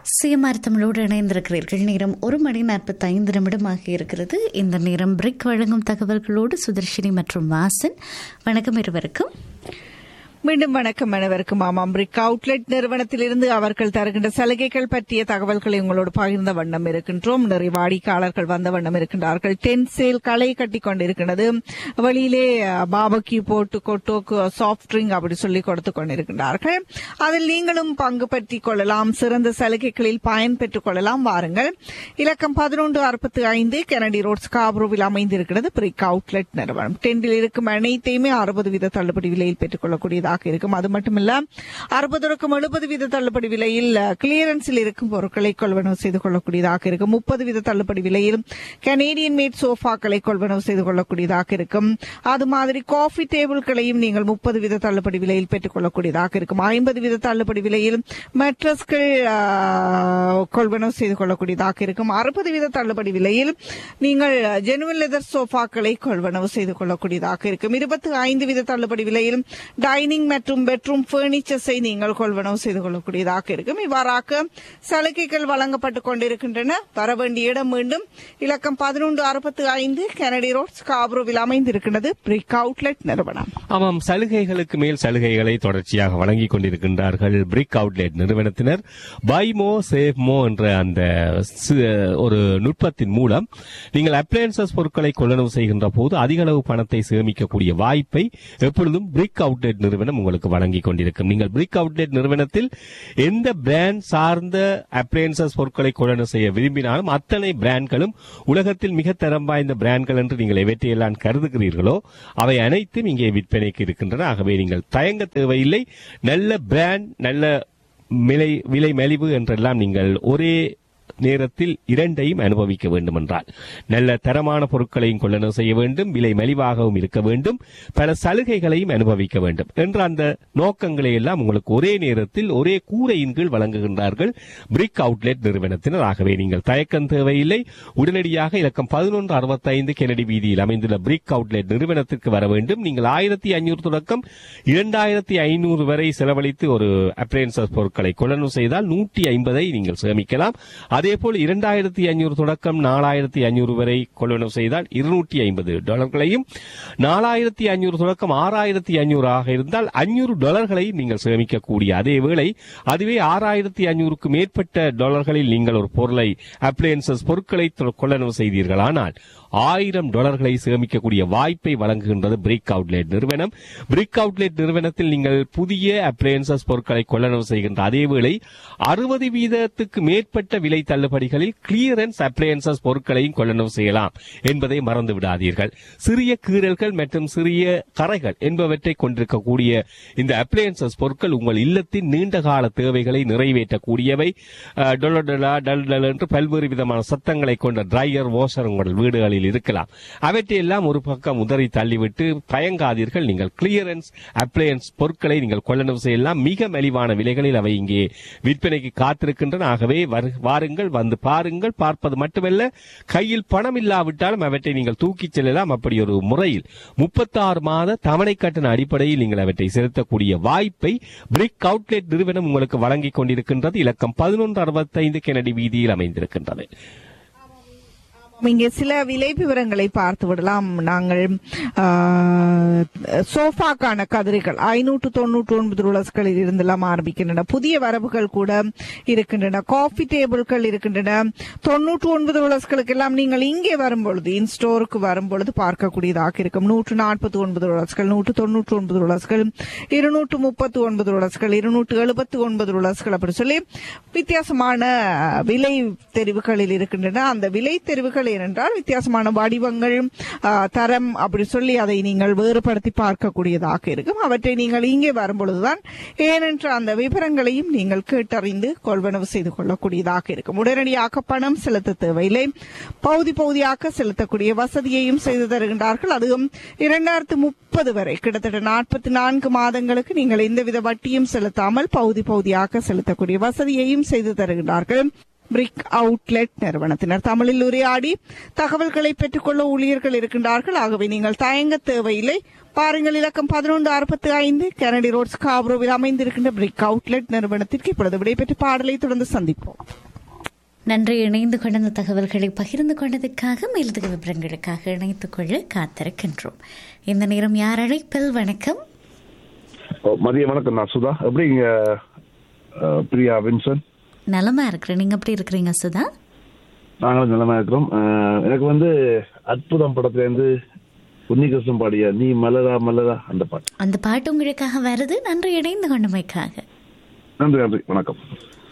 CMR தமிழோடு இணைந்திருக்கிறீர்கள் நேரம் ஒரு மணி நாற்பத்தைந்து நிமிடமாக இருக்கிறது இந்த நேரம் பிரிக் வழங்கும் தகவல்களோடு சுதர்ஷினி மற்றும் வாசன் வணக்கம் இருவருக்கும் மீண்டும் வணக்கம் அனைவருக்கும் ஆமாம் பிரிக் அவுட்லெட் நிறுவனத்திலிருந்து அவர்கள் தருகின்ற சலுகைகள் பற்றிய தகவல்களை உங்களோடு பகிர்ந்த வண்ணம் இருக்கின்றோம் நிறைய வாடிக்கையாளர்கள் வந்த வண்ணம் இருக்கின்றார்கள் டென் சேல் களை கட்டி கொண்டிருக்கின்றது வெளியிலே பாபக்யூ போட்டு கொட்டோக்கு சாஃப்ட் ட்ரிங்க் அப்படி சொல்லி கொடுத்து கொண்டிருக்கின்றார்கள் அதில் நீங்களும் பங்கு பற்றிக் கொள்ளலாம் சிறந்த சலுகைகளில் பயன் பெற்றுக் கொள்ளலாம் வாருங்கள் இலக்கம் பதினொன்று அறுபத்தி ஐந்து கெனடி ரோட் ஸ்காப்ரோவில் அமைந்திருக்கிறது பிரிக் அவுட்லெட் நிறுவனம் டென்டில் இருக்கும் அனைத்தையுமே அறுபது வீத தள்ளுபடி விலையில் பெற்றுக் கொள்ளக்கூடியதாக இருக்கும் அது மட்டுமல்ல அறுபதற்கும் எழுபது வீத தள்ளுபடி விலையில் கிளியரன்ஸில் இருக்கும் பொருட்களை கொள்வனவு செய்து கொள்ளக்கூடியதாக இருக்கும் முப்பது வீத தள்ளுபடி விலையில் கனேடியன் மேட் சோஃபாக்களை கொள்வனவு செய்து கொள்ளக்கூடியதாக இருக்கும் அது மாதிரி காஃபி டேபிள்களையும் நீங்கள் முப்பது வீத தள்ளுபடி விலையில் பெற்றுக் கொள்ளக்கூடியதாக இருக்கும் ஐம்பது வீத தள்ளுபடி விலையில் மெட்ரஸ்கள் கொள்வனவு செய்து கொள்ளக்கூடியதாக இருக்கும் அறுபது வீத தள்ளுபடி விலையில் நீங்கள் ஜெனுவல் லெதர் சோஃபாக்களை கொள்வனவு செய்து கொள்ளக்கூடியதாக இருக்கும் இருபத்தி ஐந்து வீத தள்ளுபடி விலையில் டைனிங் மற்றும் பெட்ரூம் பர்னிச்சர்ஸை நீங்கள் கொள்வனவு செய்து கொள்ளக்கூடியதாக இருக்கும் இவ்வாறாக சலுகைகள் வழங்கப்பட்டுக் கொண்டிருக்கின்றன வர வேண்டிய இடம் மீண்டும் இலக்கம் பதினொன்று அறுபத்தி ஐந்து கெனடி ரோட் ஸ்காப்ரோவில் அமைந்திருக்கிறது பிரிக் அவுட்லெட் நிறுவனம் ஆமாம் சலுகைகளுக்கு மேல் சலுகைகளை தொடர்ச்சியாக வழங்கிக் கொண்டிருக்கின்றார்கள் பிரிக் அவுட்லெட் நிறுவனத்தினர் பை மோ சேவ் மோ என்ற அந்த சி- ஒரு நுட்பத்தின் மூலம் நீங்கள் அப்ளையன்சஸ் பொருட்களை கொள்ளளவு செய்கின்ற போது அதிக அளவு பணத்தை சேமிக்கக்கூடிய வாய்ப்பை எப்பொழுதும் பிரிக் அவுட்லெட் நிறுவனம் உங்களுக்கு வழங்கிக் கொண்டிருக்கும் நீங்கள் பிரிக் அவுட்லெட் நிறுவனத்தில் எந்த பிராண்ட் சார்ந்த அப்ளையன்சஸ் பொருட்களை கொள்ளளவு செய்ய விரும்பினாலும் அத்தனை பிராண்ட்களும் உலகத்தில் மிக தரம் வாய்ந்த பிராண்ட்கள் என்று நீங்கள் எவற்றையெல்லாம் கருதுகிறீர்களோ அவை அனைத்தும் இங்கே விற்பனைக்கு இருக்கின்றன ஆகவே நீங்கள் தயங்க தேவையில்லை நல்ல பிராண்ட் நல்ல விலை விலை மலிவு என்றெல்லாம் நீங்கள் ஒரே நேரத்தில் இரண்டையும் அனுபவிக்க வேண்டும் என்றால் நல்ல தரமான பொருட்களையும் கொள்ளளவு செய்ய வேண்டும் விலை மலிவாகவும் இருக்க வேண்டும் பல சலுகைகளையும் அனுபவிக்க வேண்டும் என்ற அந்த நோக்கங்களை எல்லாம் உங்களுக்கு ஒரே நேரத்தில் ஒரே கூரையின் கீழ் வழங்குகின்றார்கள் பிரிக் அவுட்லெட் நிறுவனத்தினர் ஆகவே நீங்கள் தயக்கம் தேவையில்லை உடனடியாக இலக்கம் பதினொன்று அறுபத்தைந்து கெனடி வீதியில் அமைந்துள்ள பிரிக் அவுட்லெட் நிறுவனத்திற்கு வர வேண்டும் நீங்கள் ஆயிரத்தி ஐநூறு தொடக்கம் இரண்டாயிரத்தி ஐநூறு வரை செலவழித்து ஒரு அப்ளையன்சஸ் பொருட்களை கொள்ளளவு செய்தால் நூற்றி ஐம்பதை நீங்கள் சேமிக்கலாம் அதேபோல் இரண்டாயிரத்தி ஐநூறு தொடக்கம் நாலாயிரத்தி ஐநூறு வரை கொள்ளளவு செய்தால் இருநூற்றி ஐம்பது டாலர்களையும் நாலாயிரத்தி ஐநூறு தொடக்கம் ஆறாயிரத்தி ஐநூறு ஆக இருந்தால் ஐநூறு டாலர்களையும் நீங்கள் சேமிக்கக்கூடிய அதே வேளை அதுவே ஆறாயிரத்தி ஐநூறுக்கு மேற்பட்ட டாலர்களில் நீங்கள் ஒரு பொருளை அப்ளையன்சஸ் பொருட்களை தொ- கொள்ளளவு செய்தீர்களானால் ஆயிரம் டாலர்களை சேமிக்கக்கூடிய வாய்ப்பை வழங்குகின்றது பிரிக் அவுட்லெட் நிறுவனம் பிரிக் அவுட்லெட் நிறுவனத்தில் நீங்கள் புதிய அப்ளையன்சஸ் பொருட்களை கொள்ளளவு செய்கின்ற அதேவேளை அறுபது வீதத்துக்கு மேற்பட்ட விலை தள்ளுபடிகளில் கிளியரன்ஸ் அப்ளையன்சஸ் பொருட்களையும் கொள்ளளவு செய்யலாம் என்பதை மறந்து விடாதீர்கள் சிறிய கீறல்கள் மற்றும் சிறிய கரைகள் என்பவற்றை கொண்டிருக்கக்கூடிய இந்த அப்ளையன்சஸ் பொருட்கள் உங்கள் இல்லத்தின் நீண்ட கால தேவைகளை நிறைவேற்றக்கூடியவை அஹ், டொல டொலா, டல் டல் என்று பல்வேறு விதமான சத்தங்களை கொண்ட டிரையர் வாஷர் உங்கள் வீடுகளில் இருக்கலாம் அவற்றையெல்லாம் ஒரு பக்கம் உதறி தள்ளிவிட்டு பயங்காதீர்கள் நீங்கள் கிளியரன்ஸ் அப்ளையன்ஸ் பொருட்களை நீங்கள் கொள்ளளவு செய்யலாம் மிக மலிவான விலைகளில் அவை இங்கே விற்பனைக்கு காத்திருக்கின்றன ஆகவே வரு- வாருங்கள் வந்து பாருங்கள் பார்ப்பது மட்டுமல்ல கையில் பணம் இல்லாவிட்டாலும் அவற்றை நீங்கள் தூக்கிச் செல்லலாம் அப்படி ஒரு முறையில் முப்பத்தாறு மாத தவணை கட்டண அடிப்படையில் நீங்கள் அவற்றை செலுத்தக்கூடிய வாய்ப்பை பிரிக் அவுட்லெட் நிறுவனம் உங்களுக்கு வழங்கிக் கொண்டிருக்கின்றது இலக்கம் பதினொன்று அறுபத்தைந்து கெனடி வீதியில் அமைந்திருக்கின்றது இங்கே சில விலை விவரங்களை பார்த்து விடலாம் நாங்கள் ஆ, சோஃபாக்கான கதிரைகள் ஐநூற்று தொண்ணூற்று ஒன்பது ருளஸ்களில் இருந்தெல்லாம் ஆரம்பிக்கின்றன புதிய வரவுகள் கூட இருக்கின்றன காஃபி டேபிள்கள் இருக்கின்றன தொண்ணூற்று ஒன்பது ருளஸ்களுக்கு எல்லாம் நீங்கள் இங்கே வரும்பொழுது இன் ஸ்டோருக்கு வரும்பொழுது பார்க்கக்கூடியதாக இருக்கும் நூற்று நாற்பத்தி ஒன்பது ருளஸ்கள் நூற்று தொண்ணூற்று ஒன்பது ருளஸ்கள் இருநூற்று முப்பத்தி ஒன்பது ருளஸ்கள் இருநூற்று எழுபத்தி ஒன்பது ருளஸ்கள் அப்படி சொல்லி வித்தியாசமான விலை தெரிவுகளில் இருக்கின்றன அந்த விலை தெரிவுகள் ஏனென்றால் வித்தியாசமான வடிவங்கள் ஆ, தரம் அப்படி சொல்லி அதை நீங்கள் வேறுபடுத்தி பார்க்கக்கூடியதாக இருக்கும் அவற்றை நீங்கள் இங்கே வரும்பொழுதுதான் ஏனென்ற அந்த விவரங்களையும் நீங்கள் கேட்டறிந்து கொள்வனவு செய்து கொள்ளக்கூடியதாக இருக்கும் உடனடியாக பணம் செலுத்த தேவையில்லை பகுதி பகுதியாக செலுத்தக்கூடிய வசதியையும் செய்து தருகின்றார்கள் அதுவும் இரண்டாயிரத்து முப்பது வரை கிட்டத்தட்ட நாற்பத்தி நான்கு மாதங்களுக்கு நீங்கள் எந்தவித வட்டியும் செலுத்தாமல் பகுதி பகுதியாக செலுத்தக்கூடிய வசதியையும் செய்து தருகின்றார்கள் பிரிக் அவுட்லெட் நிறுவனத்தினர் தமிழில் உரையாடி தகவல்களை பெற்றுக்கொள்ள ஊழியர்கள் இருக்கின்றார்கள் ஆகவே நீங்கள் தயங்க தேவையில்லை பாருங்கள் இலக்கம் பதினொன்று அறுபத்தி ஐந்து கெனடி ரோட் ஸ்காப்ரோவில் அமைந்திருக்கின்ற பிரிக் அவுட்லெட் நிறுவனத்திற்கு இப்பொழுது விடைபெற்று பாடலை தொடர்ந்து சந்திப்போம் நன்றி இணைந்து கொண்ட அந்த தகவல்களை பகிர்ந்து கொண்டதற்காக மேலதிக விவரங்களுக்காக இணைத்துக் கொள்ள காத்திருக்கின்றோம் இந்த நேரம் யார் அழைப்பில் வணக்கம் ஓ, மதிய வணக்கம் நான் சுதா எப்படி இங்க அஹ், பிரியா வின்சன் நலமா இருக்கிறேன் நீங்க எப்படி இருக்கிறீங்க சுதா நாங்களும் நிலமா இருக்கிறோம் அஹ், எனக்கு வந்து அற்புதம் படத்துல இருந்து உன்னிகிருஷ்ணன் பாடிய நீ மலரா மலரா அந்த பாட்டு அந்த பாட்டு உங்களுக்காக வருது நன்றி இணைந்து கொண்டமைக்காக நன்றி நன்றி வணக்கம்